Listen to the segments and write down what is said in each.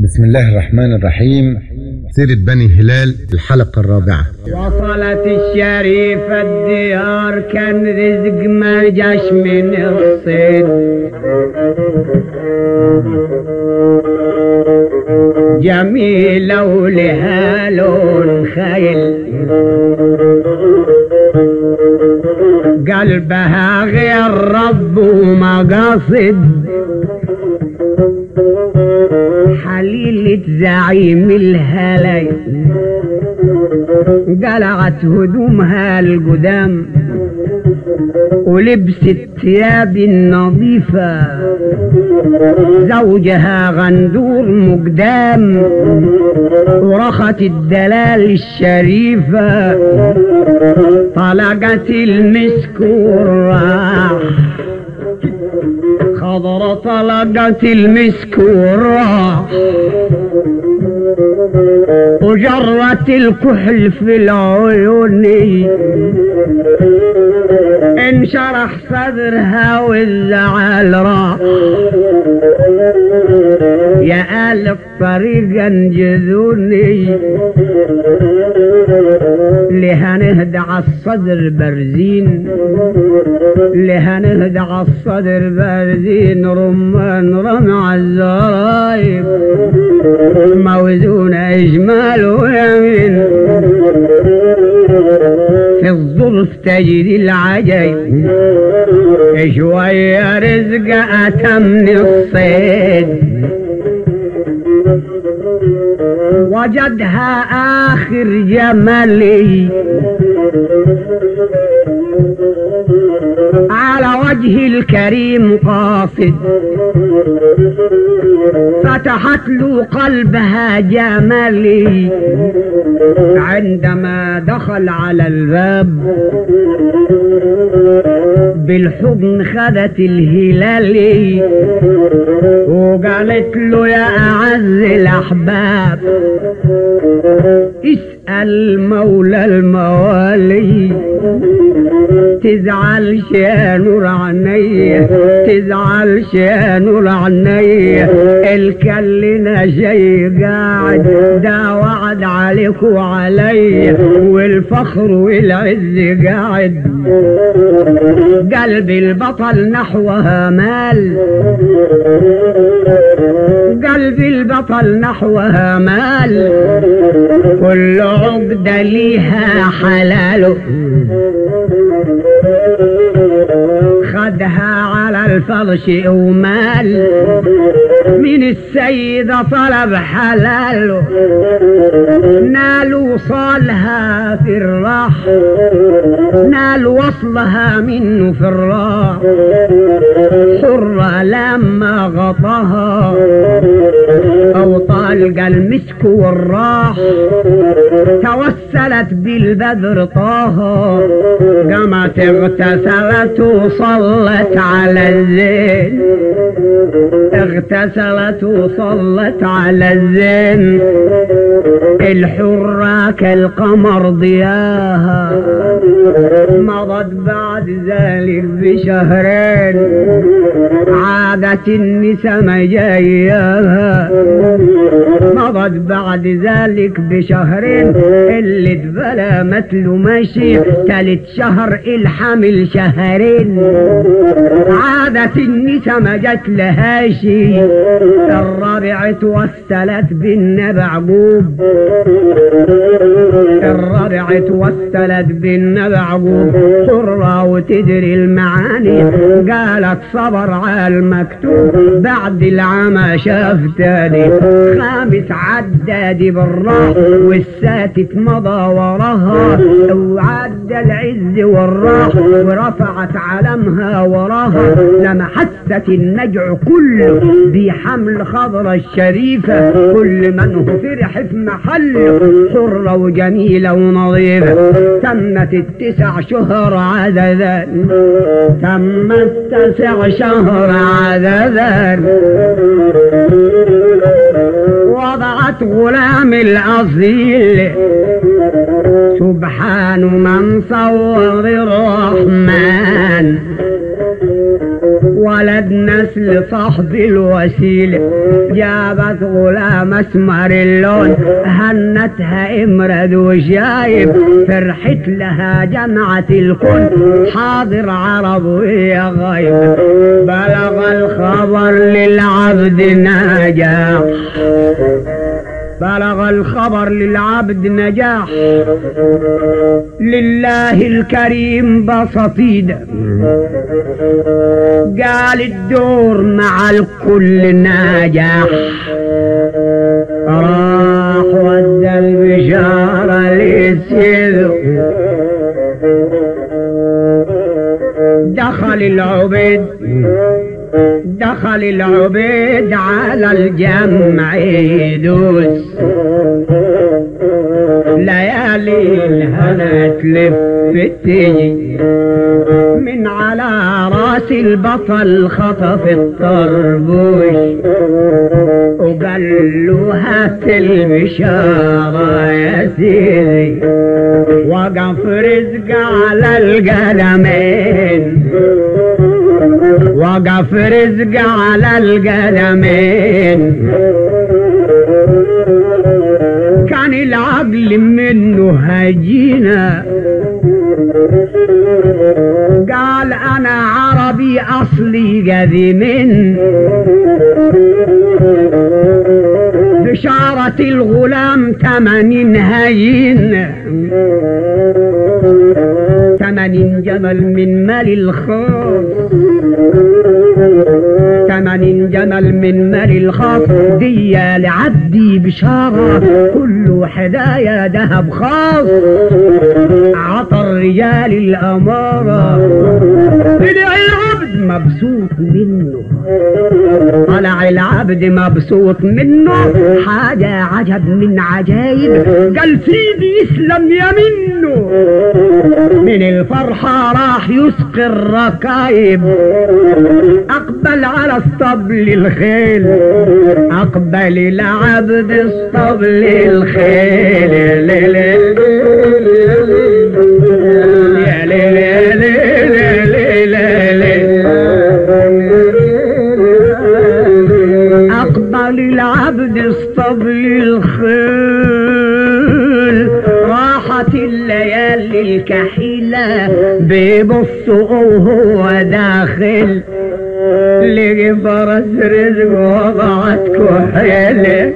بسم الله الرحمن الرحيم سيرة بني هلال الحلقة الرابعة وصلت الشريفة الديار كان رزق ما جاش من الصيد جميلة ولها لون خيل قلبها غير رب ومقاصد حليلة زعيم الهلاي قلعت هدومها القدام ولبست ثياب النظيفة زوجها غندور مقدام ورخت الدلال الشريفة طلقت المسك والراح خضر طلقت المسك والراح وجرت الكحل في العيون انشرح صدرها والزعل راح يا آل الطريق انجذوني لها نهدى عالصدر برزين لها نهدى عالصدر برزين رمان رمع الزرايب موزون اجمال ويمين في الظلف تجد العجيب شوية رزق أتم الصيد وجدها آخر جمالي على وجه الكريم قاصد فتحت له قلبها جمالي عندما دخل على الباب بالحضن خدت الهلالي وقالت له يا أعز الأحباب اسأل مولى الموالي تزعلش يا نور عيني تزعلش يا نور عيني الكلنا جاي قاعد ده وعد عليك وعلي والفخر والعز قاعد قلبي البطل نحوها مال قلبي البطل نحوها مال كل عقدة ليها حلاله خدها على الفرش ومال من السيدة طلب حلاله نال وصالها في الراح نال وصلها منه في الراح حرة لما غطاها أو طالق المسك والراح توسلت بالبدر طه قامت اغتسلت وصلت على الزين اغتسلت وصلت على الزين الحرة كالقمر ضياها مضت بعد ذلك بشهرين عادت النساء مجاياها مضت بعد ذلك بشهرين اللي اتبلى مثله ماشي تالت شهر الحمل شهرين عادت النساء ما جت لهاشي الرابع توسلت بالنبع قوب الرابع توسلت بالنبع قوب حرة وتدري المعاني قالت صبر على المكتوب بعد العمى شاف تاني خامس عدادي بالراح والساتت مضى وراها وعدى العز والراح ورفعت علمها وراها لما حست النجع كله بحمل خضرة الشريفة كل من هو فرح في محله حرة وجميلة ونظيفة تمت التسع شهر عددا تمت تسع شهر عددا وضعت غلام الأصيل سبحان من صور الرحمن ولد نسل صاحب الوسيلة جابت غلام اسمر اللون هنتها امرد وشايب فرحت لها جمعة الكل حاضر عرب ويا غايب بلغ الخبر للعبد نجاح بلغ الخبر للعبد نجاح لله الكريم بسط ايده قال الدور مع الكل نجاح راح ودى البشارة لسيده دخل العبيد دخل العبيد على الجمع يدوس ليالي الهنا تلف تجي من على راس البطل خطف الطربوش وقال له هات البشارة يا سيدي وقف رزق على القدمين وقف رزق على القدمين كان العقل منه هجينا قال انا عربي اصلي قديم بشارة الغلام تمانين هين تمانين جمل من مال الخاص تمانين جمل من مال الخاص دي لعبدي بشارة كله هدايا دهب خاص عطى الرجال الأمارة طلع العبد مبسوط منه طلع العبد مبسوط منه حاجة عجب من عجايب قال سيدي يسلم يمنه من الفرحة راح يسقي الركايب أقبل على اسطبل الخيل أقبل العبد اسطبل الخيل لي لي يا لي لي لي لي لي لي أقبل العبد اسطبل الخيل راحت الليالي الكحيلة بيبص وهو داخل لقي فرس رزق وضعت كحيلة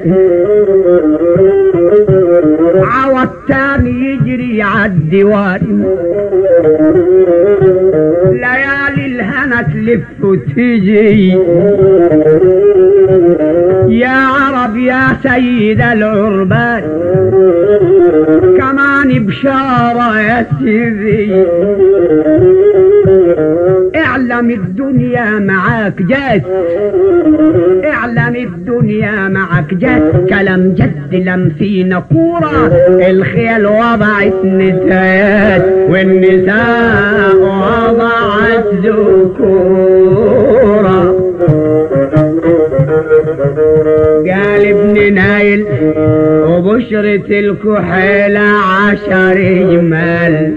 عوض تاني يجري عالديوان ليالي الهنا تلف وتجي يا عرب يا سيد العربان كمان بشارة يا سيدي اعلم الدنيا معاك جات اعلم الدنيا معك جات كلام جد لم فينا كورة الخيل وضعت نسايات والنساء وضعت ذكورا قال ابن نايل وبشرة الكحيلة عشر جمال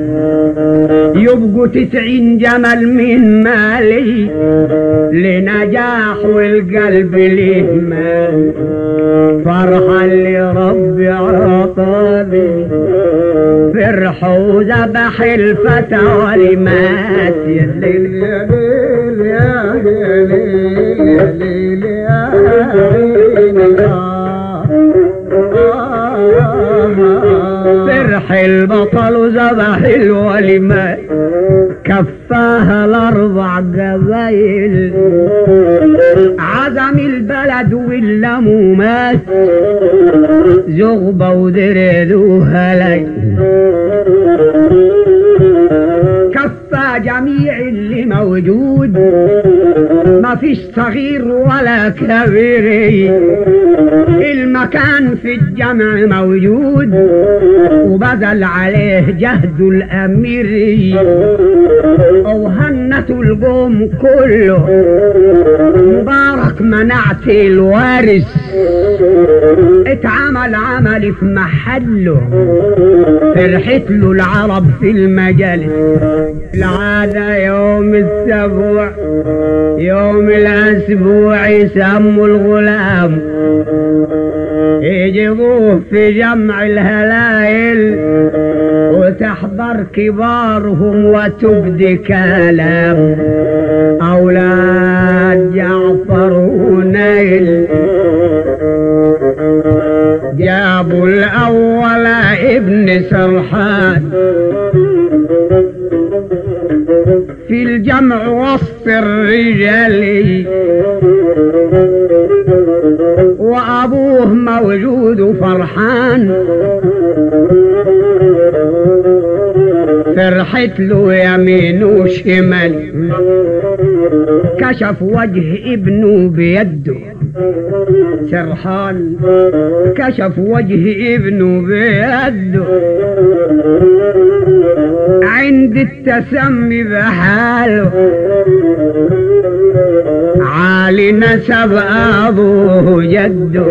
يبقوا تسعين جمل من مالي لنجاح والقلب ليه مال فرحة اللي ربي عطاني فرح وذبح الفتى ولمات يا ليل يا ليل يا ليل يا ليل فرح البطل وذبح الوليمات كفاها الاربع قبايل عزم البلد واللمومات زغبة ودرد وهلي كفى جميع اللي موجود ما فيش صغير ولا كبير المكان في الجمع موجود وبذل عليه جهد الأمير وهن جنته القوم كله مبارك منعت الوارث اتعمل عملي في محله فرحت له العرب في المجالس العادة يوم السبوع يوم الأسبوع يسموا الغلام يجيبوه في جمع الهلايل وتحضر كبارهم وتبدي كلام أولاد جعفر ونيل جابوا الأول ابن سرحان في الجمع وسط الرجال وأبوه موجود فرحان فرحت له يمين وشمال كشف وجه ابنه بيده سرحان كشف وجه ابنه بيده عند التسمي بحاله عالي نسب ابوه جده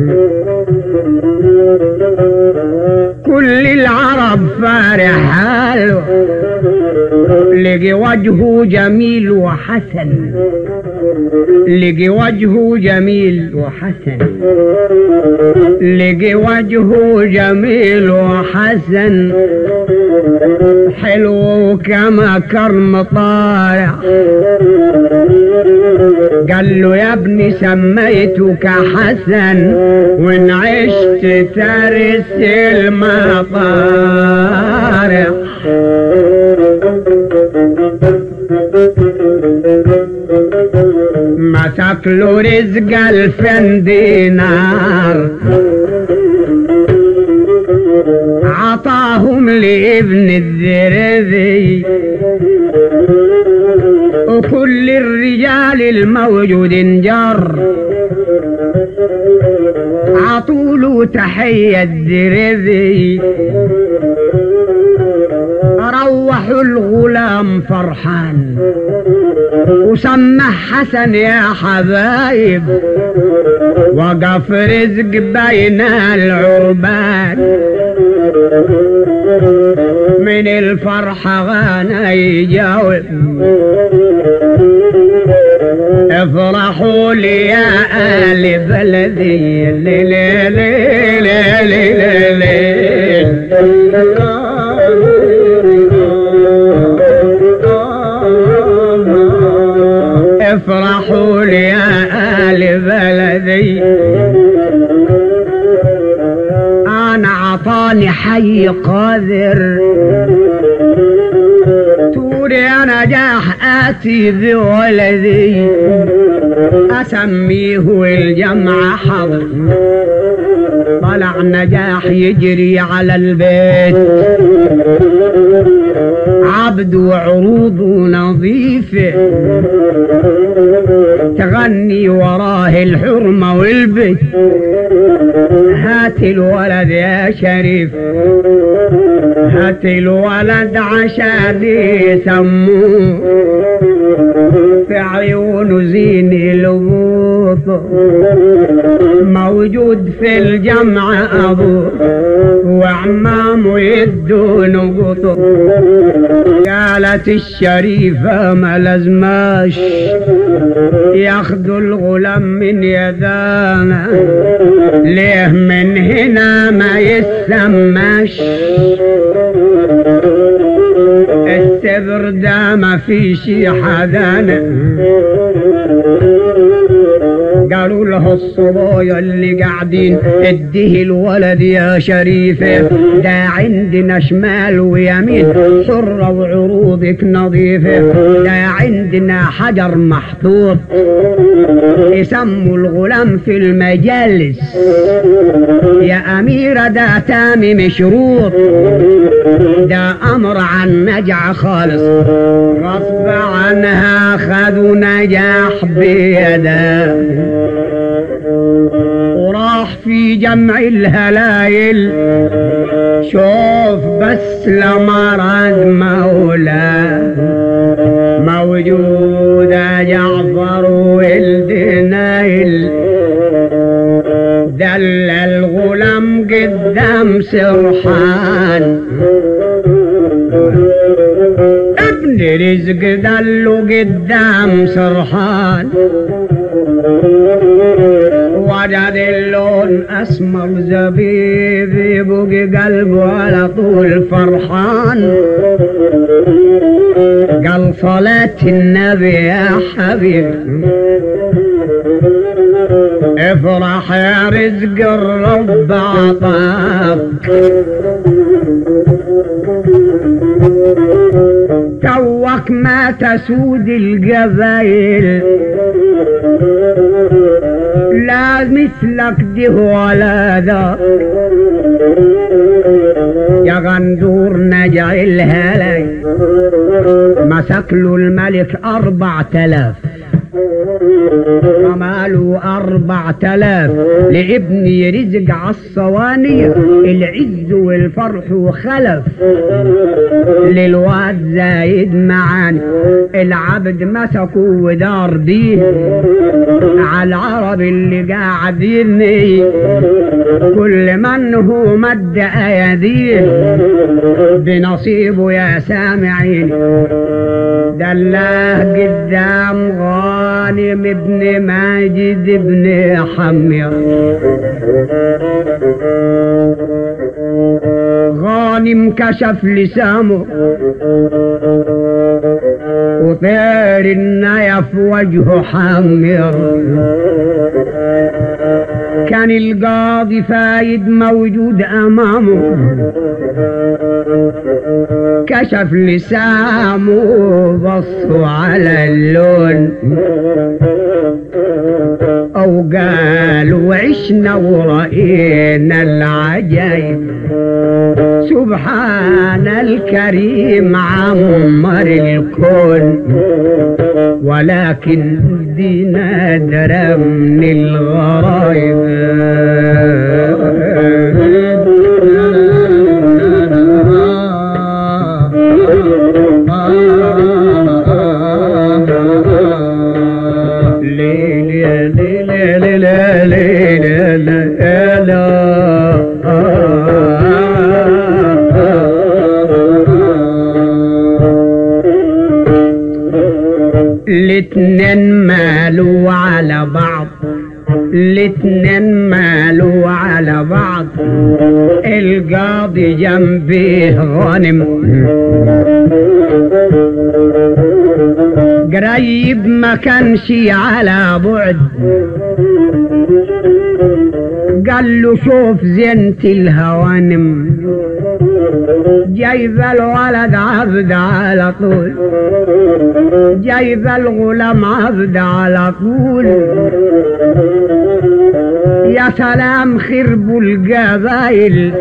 كل العرب فارح حاله لقي وجهه جميل وحسن لقي وجهه جميل وحسن لقي وجهه جميل وحسن حلو كما كرم طالع قال له يا ابني سميتك حسن وان عشت ترس المطارح مسك له رزق الفن دينار عطاهم لابن الذرذي وكل الرجال الموجود جر عطوله تحية الذرذي روحوا الغلام فرحان وسمى حسن يا حبايب وقف رزق بين العربان من الفرحة غانا يجاوب افرحوا لي يا آل بلدي لي لي لي لي لي لي افرحوا لي يا آل بلدي أنا عطاني حي قادر توري نجاح آتي بولدي أسميه الجمع حضر طلع نجاح يجري على البيت عبد وعروض نظيفة تغني وراه الحرمة والبيت هات الولد يا شريف هات الولد عشان يسموه في عيونه زين البوط موجود في الجمع ابوه وعمامه يدون قطر قالت الشريفة ما لازماش ياخدوا الغلام من يدانا ليه من هنا ما يسماش السبر ده ما فيش حدانا قالوا له الصبايا اللي قاعدين اديه الولد يا شريفة ده عندنا شمال ويمين حرة وعروضك نظيفة ده عندنا حجر محطوط يسموا الغلام في المجالس يا أميرة ده تامي مشروط ده أمر عن نجع خالص غصب عنها خذوا نجاح بيده وراح في جمع الهلايل شوف بس لمرض مولاه قال الغلام قدام سرحان ابن رزق دله قدام سرحان وجد اللون اسمر زبيب يبقى قلبه على طول فرحان قال صلاة النبي يا حبيب افرح يا رزق الرب عطاك توك ما تسود القبايل لا مثلك ده ولا ذاك يا غندور نجع الهلاي مسك له الملك أربع تلاف وماله أربع تلاف لابني رزق عالصوانية العز والفرح وخلف للواد زايد معاني العبد مسكه ودار بيه على العرب اللي قاعدين كل من هو مد ايديه بنصيبه يا سامعين دلاه قدام غانم ابن ماجد ابن حمير غانم كشف لسامه وطير النيف وجهه حمير كان القاضي فايد موجود امامه كشف لسامه بصوا على اللون او قالوا عشنا ورأينا العجايب سبحان الكريم عمر الكون ولكن دينا درى من الغرايب الاتنين مالوا على بعض الاتنين مالوا على بعض القاضي جنبيه غنم قريب ما كانش على بعد قال له شوف زينة الهوانم جايب الولد عبد على طول جايب الغلام عبد على طول يا سلام خربوا القبايل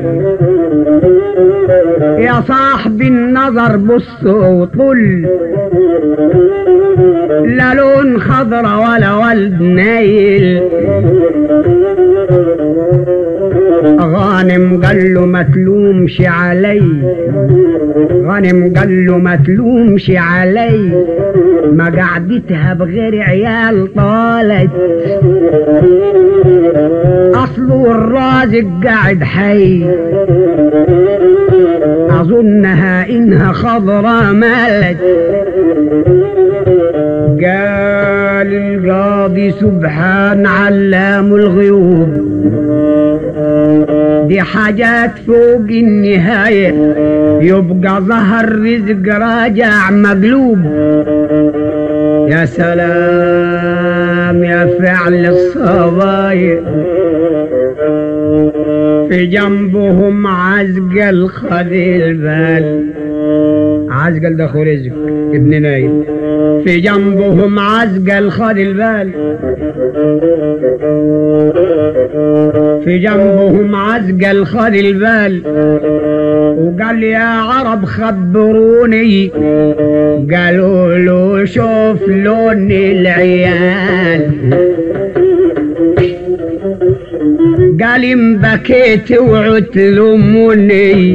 يا صاحب النظر بص وطل لا لون خضرة ولا ولد نايل غانم قال له ما تلومش علي غانم قال له ما تلومش علي ما قعدتها بغير عيال طالت اصله الرازق قاعد حي اظنها انها خضرة مالت قال القاضي سبحان علام الغيوب دي حاجات فوق النهاية يبقى ظهر رزق راجع مقلوب يا سلام يا فعل الصبايا في جنبهم عزقل خذي البال عزقل ده اخو رزق ابن نايم في جنبهم عزقل خذ البال في جنبهم عزقل خذ البال وقال يا عرب خبروني قالوا له شوف لون العيال قال ان بكيت وعدت لامني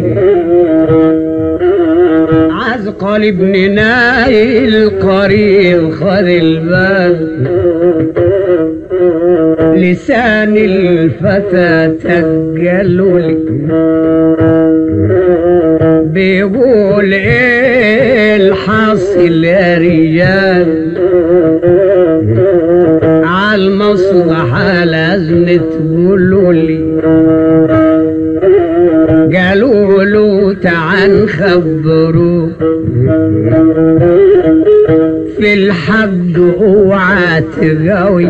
عزقل ابن نايل قريب خذ البال لسان الفتى تجلل بيقول ايه الحاصل يا رجال عالمصلحة لازم تقولوا لي قالوا له تعال خبروه في الحق اوعى تقوي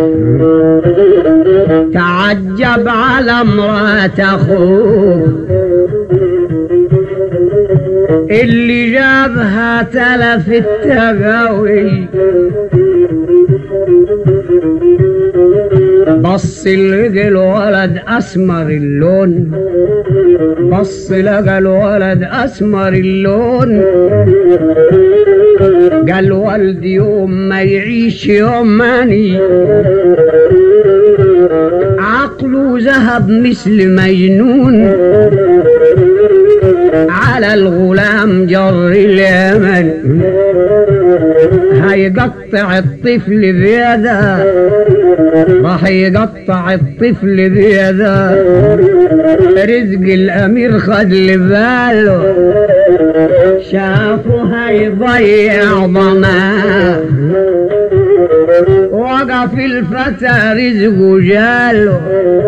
تعجب على مرات اخوه اللي جابها تلف التقوي بص لقى الولد اسمر اللون بص لقى الولد اسمر اللون قال والدي يوم ما يعيش يوم ماني عقله ذهب مثل مجنون على الغلام جر اليمن هيقطع الطفل بيده راح يقطع الطفل بيده رزق الامير خد لباله شافه هيضيع ضناه وقف الفتى رزقه جاله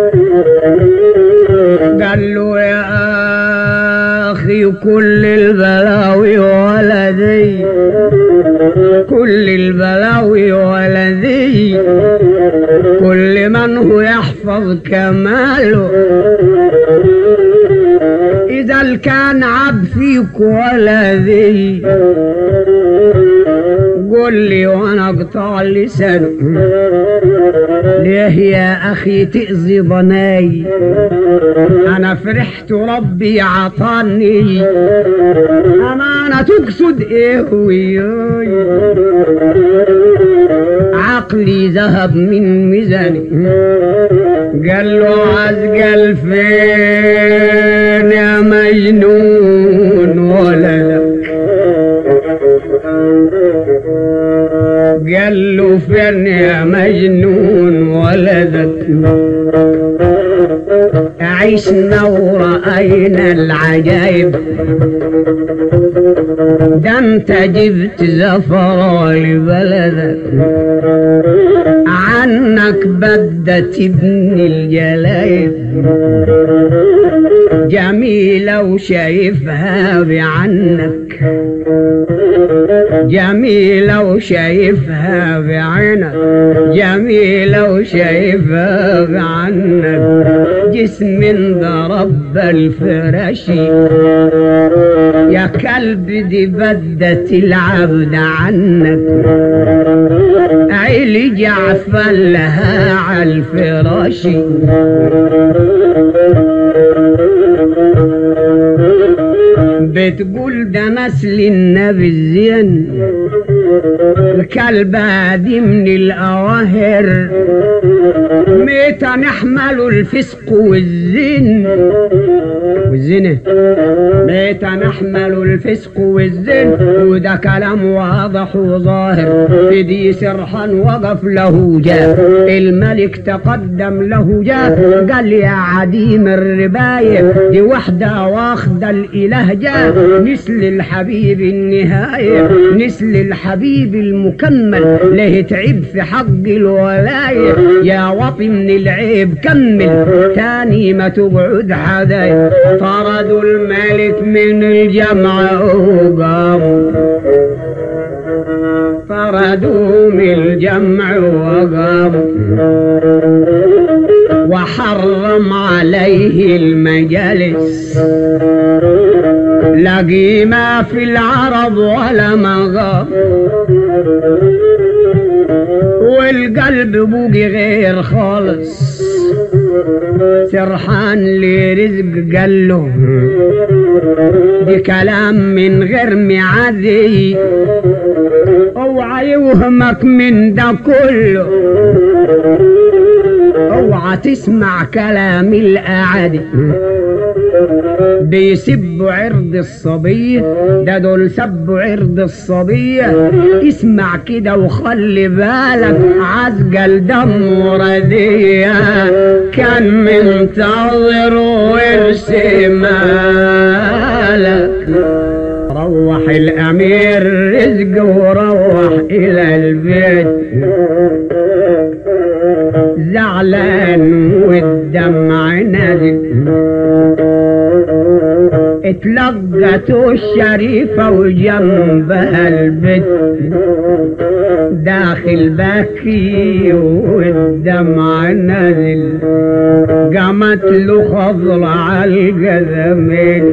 قال له يا اخي كل البلاوي ولدي كل البلاوي ولدي كل من هو يحفظ كماله إذا كان عب فيك ولدي قول لي وانا اقطع لسانه ليه يا اخي تأذي ضناي انا فرحت ربي عطاني امانة تقصد ايه وياي عقلي ذهب من ميزاني قال له عزقل فين يا مجنون ولدك قال له فين يا مجنون ولدك عشنا ورأينا العجايب ده انت جبت زفرة لبلدك عنك بدت ابن الجلايب جميلة وشايفها بعنك جميلة وشايفها بعينك جميلة وشايفها بعنك جسم ضرب الفراشي يا كلب دي بدت العبد عنك عيلي جعفر لها على الفراشي بتقول ده نسل النبي الزين الكلب دي من الأواهر متى نحمل الفسق والزين والزنا متى نحمل الفسق والزين وده كلام واضح وظاهر في دي سرحان وقف له جاء الملك تقدم له جاء قال يا عديم الرباية دي وحدة واخدة الإله جاء مثل الحبيب النهاية مثل الحبيب المكمل له تعب في حق الولاية يا وطي من العيب كمل تاني ما تقعد حداي طردوا الملك من الجمع وقاموا طردوا من الجمع وقاموا وحرم عليه المجالس لا قيمة في العرب ولا مغام والقلب بوقي غير خالص سرحان لرزق قال له دي كلام من غير معادي اوعى يوهمك من ده كله اوعى تسمع كلام الاعادي بيسبوا عرض الصبية ده دول سبوا عرض الصبية اسمع كده وخلي بالك عزقل دم وردية كان منتظر ورث مالك روح الامير رزق وروح الى البيت زعلان والدمع نازل اتلقته الشريفة وجنبها البيت داخل باكي والدمع نازل قامت له خضر على القدمين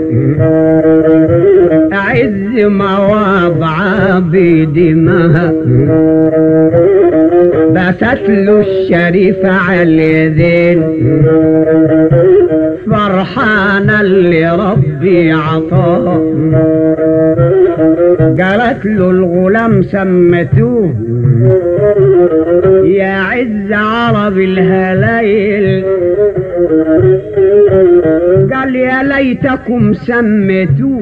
أعز مواضع بدمها بست له الشريفة على اليدين فرحانة اللي ربي عطاه قالت له الغلام سمتوه يا عز عرب الهلايل قال يا ليتكم سميتوه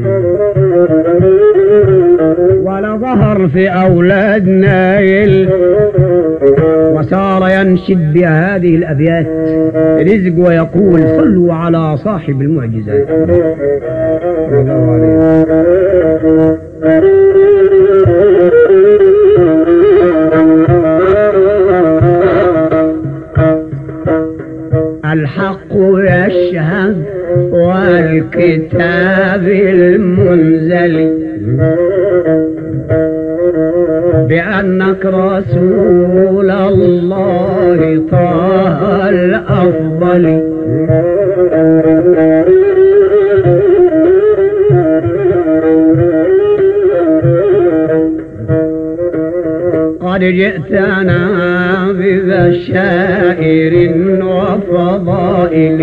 ولا ظهر في أولاد نايل وصار ينشد بهذه الأبيات رزق ويقول صلوا على صاحب المعجزات الحق يشهد والكتاب المنزل بأنك رسول الله طه الأفضل قد جئتنا ببشائر وفضائل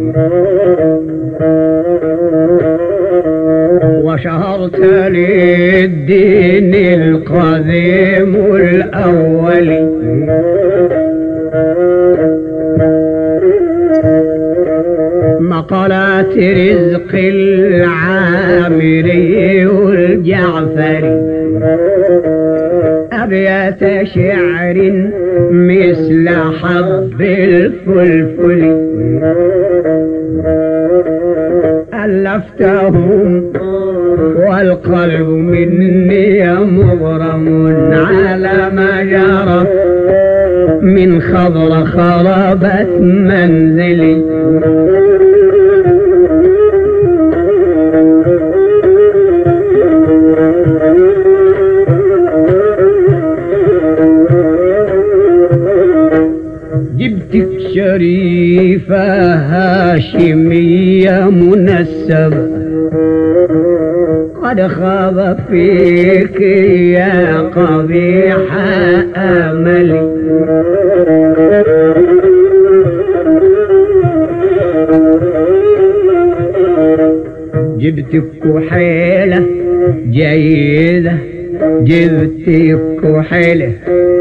وشهرت للدين القديم الأول مقالات رزق العامري والجعفري أبيات شعر مثل حب الفلفل ألفتهم والقلب مني مغرم على ما جرى من خضر خربت منزلي جبتك شريفة هاشمية منسبة قد خاب فيك يا قبيح أملي جبتك كحيلة جيدة جبتك كحيلة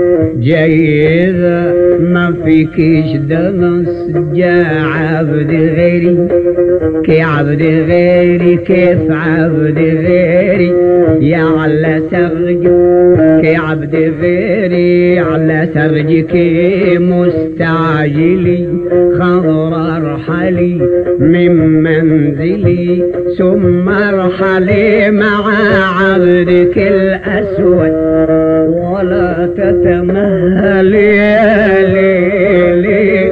جيدة ما فيكيش دمس جا عبد غيري كي عبد غيري كيف عبد غيري يا على سرج كي عبد غيري على سرجك مستعجلي خضر ارحلي من منزلي ثم ارحلي مع عبدك الاسود ولا تتمهل يا ليلي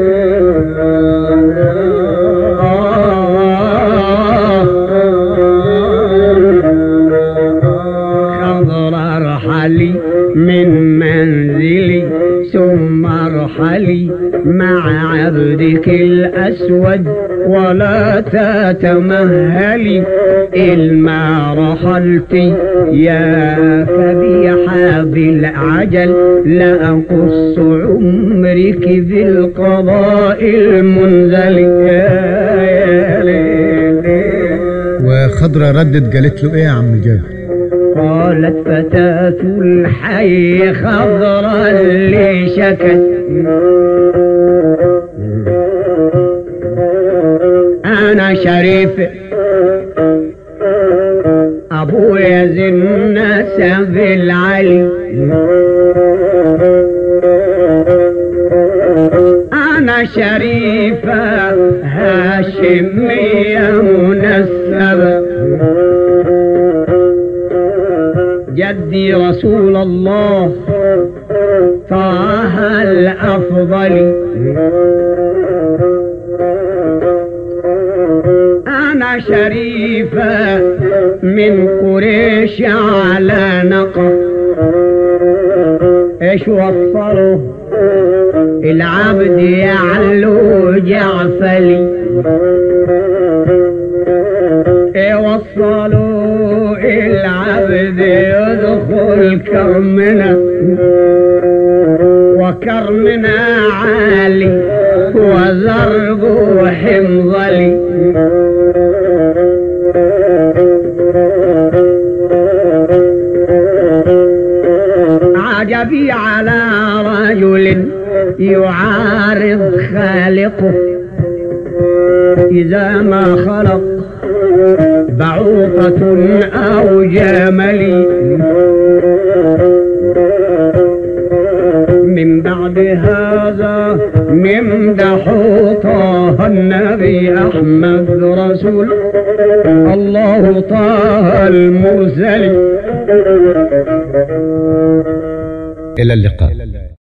خضر ارحلي من منزلي ثم ارحلي مع عبدك الاسود ولا تتمهلي إلما رحلت يا فبيحة بالعجل لأقص عمرك بالقضاء المنزل يا ليلي وخضرة ردت قالت له ايه يا عم جابر قالت فتاة الحي خضرا اللي شكت انا شريف ابويا ذي النسب العلي انا شريفة هاشمية منسبة جدي رسول الله طه الافضل انا شريفة من قريش على نقى ايش وصله العبد يعلو جعفلي ايه وصلوا العبد يدخل كرمنا وكرمنا عالي وزرقه حمظلي عجبي على رجل يعارض خالقه إذا ما خلق بعوضة أو جمل من بعد هذا نمدح طه النبي أحمد رسول الله طه المرسل إلى اللقاء